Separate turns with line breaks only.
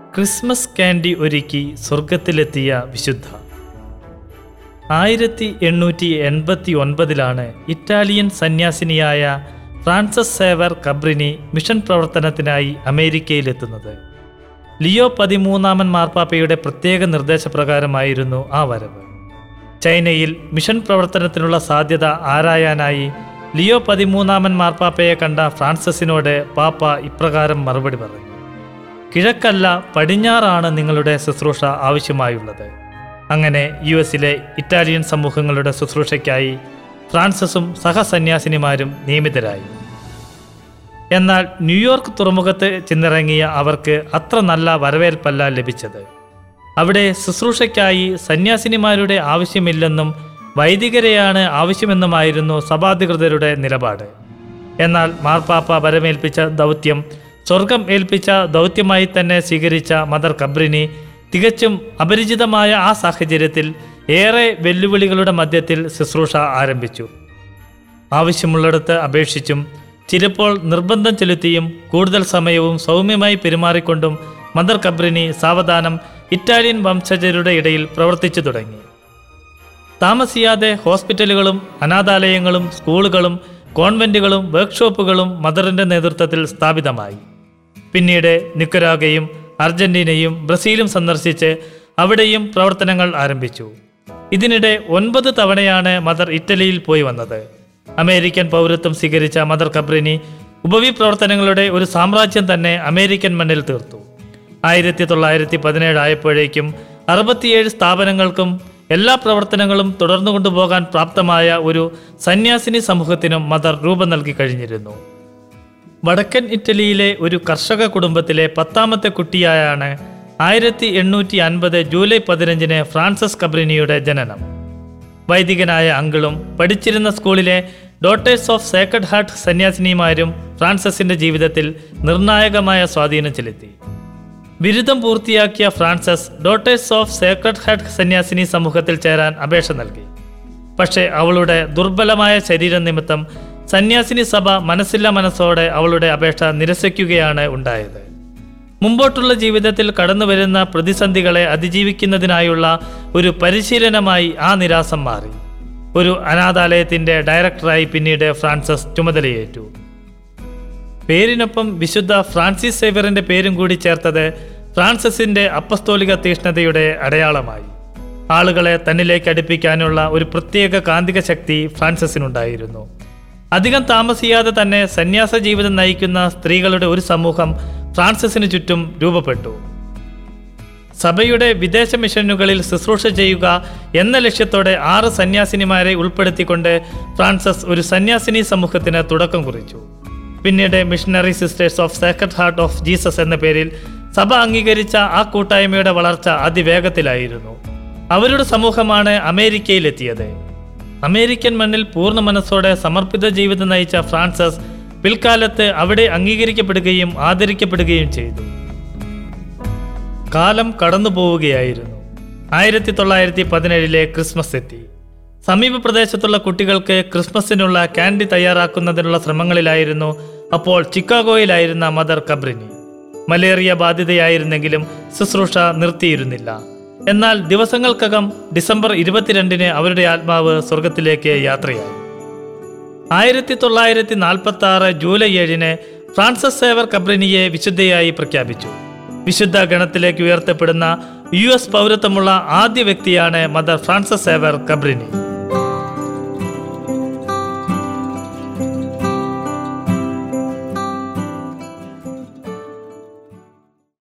Christmas candy ഒരുക്കി സ്വർഗത്തിലെത്തിയ വിശുദ്ധ ആയിരത്തി എണ്ണൂറ്റി എൺപത്തി ഒൻപതിലാണ് ഇറ്റാലിയൻ സന്യാസിനിയായ ഫ്രാൻസസ് സേവർ കബ്രിനി മിഷൻ പ്രവർത്തനത്തിനായി അമേരിക്കയിലെത്തുന്നത് ലിയോ പതിമൂന്നാമൻ മാർപ്പാപ്പയുടെ പ്രത്യേക നിർദ്ദേശപ്രകാരമായിരുന്നു ആ വരവ് ചൈനയിൽ മിഷൻ പ്രവർത്തനത്തിനുള്ള സാധ്യത ആരായാനായി ലിയോ പതിമൂന്നാമൻ മാർപ്പാപ്പയെ കണ്ട ഫ്രാൻസിസിനോട് പാപ്പ ഇപ്രകാരം മറുപടി പറഞ്ഞു കിഴക്കല്ല പടിഞ്ഞാറാണ് നിങ്ങളുടെ ശുശ്രൂഷ ആവശ്യമായുള്ളത് അങ്ങനെ യു എസിലെ ഇറ്റാലിയൻ സമൂഹങ്ങളുടെ ശുശ്രൂഷയ്ക്കായി ഫ്രാൻസിസും സഹസന്യാസിനിമാരും നിയമിതരായി എന്നാൽ ന്യൂയോർക്ക് തുറമുഖത്ത് ചെന്നിറങ്ങിയ അവർക്ക് അത്ര നല്ല വരവേൽപ്പല്ല ലഭിച്ചത് അവിടെ ശുശ്രൂഷയ്ക്കായി സന്യാസിനിമാരുടെ ആവശ്യമില്ലെന്നും വൈദികരെയാണ് ആവശ്യമെന്നുമായിരുന്നു സഭാധികൃതരുടെ നിലപാട് എന്നാൽ മാർപ്പാപ്പ വരമേൽപ്പിച്ച ദൗത്യം സ്വർഗം ഏൽപ്പിച്ച ദൗത്യമായി തന്നെ സ്വീകരിച്ച മദർ കബ്രിനി തികച്ചും അപരിചിതമായ ആ സാഹചര്യത്തിൽ ഏറെ വെല്ലുവിളികളുടെ മധ്യത്തിൽ ശുശ്രൂഷ ആരംഭിച്ചു ആവശ്യമുള്ളിടത്ത് അപേക്ഷിച്ചും ചിലപ്പോൾ നിർബന്ധം ചെലുത്തിയും കൂടുതൽ സമയവും സൗമ്യമായി പെരുമാറിക്കൊണ്ടും മദർ കബ്രിനി സാവധാനം ഇറ്റാലിയൻ വംശജരുടെ ഇടയിൽ പ്രവർത്തിച്ചു തുടങ്ങി താമസിയാതെ ഹോസ്പിറ്റലുകളും അനാഥാലയങ്ങളും സ്കൂളുകളും കോൺവെന്റുകളും വർക്ക്ഷോപ്പുകളും മദറിന്റെ നേതൃത്വത്തിൽ സ്ഥാപിതമായി പിന്നീട് നിക്കരാഗയും അർജന്റീനയും ബ്രസീലും സന്ദർശിച്ച് അവിടെയും പ്രവർത്തനങ്ങൾ ആരംഭിച്ചു ഇതിനിടെ ഒൻപത് തവണയാണ് മദർ ഇറ്റലിയിൽ പോയി വന്നത് അമേരിക്കൻ പൗരത്വം സ്വീകരിച്ച മദർ കബ്രിനി ഉപവി പ്രവർത്തനങ്ങളുടെ ഒരു സാമ്രാജ്യം തന്നെ അമേരിക്കൻ മണ്ണിൽ തീർത്തു ആയിരത്തി തൊള്ളായിരത്തി പതിനേഴ് ആയപ്പോഴേക്കും അറുപത്തിയേഴ് സ്ഥാപനങ്ങൾക്കും എല്ലാ പ്രവർത്തനങ്ങളും തുടർന്നു കൊണ്ടുപോകാൻ പ്രാപ്തമായ ഒരു സന്യാസിനി സമൂഹത്തിനും മദർ രൂപം നൽകി കഴിഞ്ഞിരുന്നു വടക്കൻ ഇറ്റലിയിലെ ഒരു കർഷക കുടുംബത്തിലെ പത്താമത്തെ കുട്ടിയായാണ് ആയിരത്തി എണ്ണൂറ്റി അൻപത് ജൂലൈ പതിനഞ്ചിന് ഫ്രാൻസിസ് കബ്രിനിയുടെ ജനനം വൈദികനായ അങ്കിളും പഠിച്ചിരുന്ന സ്കൂളിലെ ഡോട്ടേഴ്സ് ഓഫ് സേക്രഡ് ഹാർട്ട് സന്യാസിനിമാരും ഫ്രാൻസിസിന്റെ ജീവിതത്തിൽ നിർണായകമായ സ്വാധീനം ചെലുത്തി ബിരുദം പൂർത്തിയാക്കിയ ഫ്രാൻസിസ് ഡോട്ടേഴ്സ് ഓഫ് സേക്രഡ് ഹാർട്ട് സന്യാസിനി സമൂഹത്തിൽ ചേരാൻ അപേക്ഷ നൽകി പക്ഷേ അവളുടെ ദുർബലമായ ശരീരം നിമിത്തം സന്യാസിനി സഭ മനസ്സില്ല മനസ്സോടെ അവളുടെ അപേക്ഷ നിരസിക്കുകയാണ് ഉണ്ടായത് മുമ്പോട്ടുള്ള ജീവിതത്തിൽ കടന്നുവരുന്ന പ്രതിസന്ധികളെ അതിജീവിക്കുന്നതിനായുള്ള ഒരു പരിശീലനമായി ആ നിരാസം മാറി ഒരു അനാഥാലയത്തിന്റെ ഡയറക്ടറായി പിന്നീട് ഫ്രാൻസിസ് ചുമതലയേറ്റു പേരിനൊപ്പം വിശുദ്ധ ഫ്രാൻസിസ് സേവറിന്റെ പേരും കൂടി ചേർത്തത് ഫ്രാൻസിസിന്റെ അപ്പസ്തോലിക തീഷ്ണതയുടെ അടയാളമായി ആളുകളെ തന്നിലേക്ക് അടുപ്പിക്കാനുള്ള ഒരു പ്രത്യേക കാന്തിക ശക്തി ഫ്രാൻസിസിനുണ്ടായിരുന്നു അധികം താമസിയാതെ തന്നെ സന്യാസ ജീവിതം നയിക്കുന്ന സ്ത്രീകളുടെ ഒരു സമൂഹം ഫ്രാൻസിസിന് ചുറ്റും രൂപപ്പെട്ടു സഭയുടെ വിദേശ മിഷനുകളിൽ ശുശ്രൂഷ ചെയ്യുക എന്ന ലക്ഷ്യത്തോടെ ആറ് സന്യാസിനിമാരെ ഉൾപ്പെടുത്തിക്കൊണ്ട് ഫ്രാൻസിസ് ഒരു സന്യാസിനി സമൂഹത്തിന് തുടക്കം കുറിച്ചു പിന്നീട് missionary sisters of Sacred Heart of Jesus എന്ന പേരിൽ സഭ അംഗീകരിച്ച ആ കൂട്ടായ്മയുടെ വളർച്ച അതിവേഗത്തിലായിരുന്നു അവരുടെ സമൂഹമാണ് അമേരിക്കയിലെത്തിയത് അമേരിക്കൻ മണ്ണിൽ പൂർണ്ണ മനസ്സോടെ സമർപ്പിത ജീവിതം നയിച്ച ഫ്രാൻസിസ് പിൽക്കാലത്ത് അവിടെ അംഗീകരിക്കപ്പെടുകയും ആദരിക്കപ്പെടുകയും ചെയ്തു കാലം കടന്നു പോവുകയായിരുന്നു ആയിരത്തി തൊള്ളായിരത്തി പതിനേഴിലെ ക്രിസ്മസ് എത്തി സമീപ പ്രദേശത്തുള്ള കുട്ടികൾക്ക് ക്രിസ്മസിനുള്ള കാൻഡി തയ്യാറാക്കുന്നതിനുള്ള ശ്രമങ്ങളിലായിരുന്നു അപ്പോൾ ചിക്കാഗോയിലായിരുന്ന മദർ കബ്രിനി മലേറിയ ബാധിതയായിരുന്നെങ്കിലും ശുശ്രൂഷ നിർത്തിയിരുന്നില്ല എന്നാൽ ദിവസങ്ങൾക്കകം ഡിസംബർ ഇരുപത്തിരണ്ടിന് അവരുടെ ആത്മാവ് സ്വർഗത്തിലേക്ക് യാത്രയായി ആയിരത്തി തൊള്ളായിരത്തി നാൽപ്പത്തി ആറ് ജൂലൈ ഏഴിന് ഫ്രാൻസിസ് സേവർ കബ്രിനിയെ വിശുദ്ധയായി പ്രഖ്യാപിച്ചു വിശുദ്ധ ഗണത്തിലേക്ക് ഉയർത്തപ്പെടുന്ന യു എസ് പൗരത്വമുള്ള ആദ്യ വ്യക്തിയാണ് മദർ ഫ്രാൻസിസ് സേവർ കബ്രിനി